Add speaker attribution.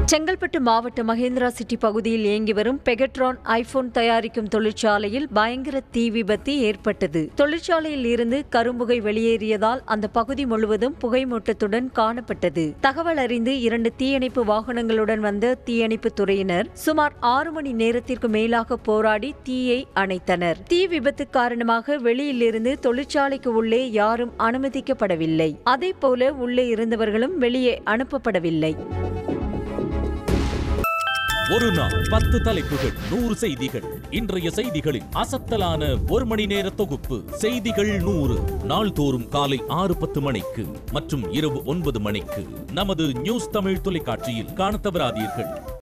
Speaker 1: செங்கல்பட்டு மாவட்ட மகேந்திரா சிட்டி பகுதியில் இயங்கி வரும் பெகட்ரான் ஐபோன் தயாரிக்கும் தொழிற்சாலையில் பயங்கர தீ விபத்து ஏற்பட்டது தொழிற்சாலையில் இருந்து கரும்புகை வெளியேறியதால் அந்த பகுதி முழுவதும் புகைமூட்டத்துடன் காணப்பட்டது தகவல் அறிந்து இரண்டு தீயணைப்பு வாகனங்களுடன் வந்த தீயணைப்பு துறையினர் சுமார் ஆறு மணி நேரத்திற்கு மேலாக போராடி தீயை அணைத்தனர் தீ விபத்து காரணமாக வெளியிலிருந்து தொழிற்சாலைக்கு உள்ளே யாரும் அனுமதிக்கப்படவில்லை அதேபோல உள்ளே இருந்தவர்களும் வெளியே அனுப்பப்படவில்லை
Speaker 2: ஒரு நாள் பத்து தலைப்புகள் நூறு செய்திகள் இன்றைய செய்திகளின் அசத்தலான ஒரு மணி நேர தொகுப்பு செய்திகள் நூறு நாள்தோறும் காலை ஆறு பத்து மணிக்கு மற்றும் இரவு ஒன்பது மணிக்கு நமது நியூஸ் தமிழ் தொலைக்காட்சியில் காணத் தவறாதீர்கள்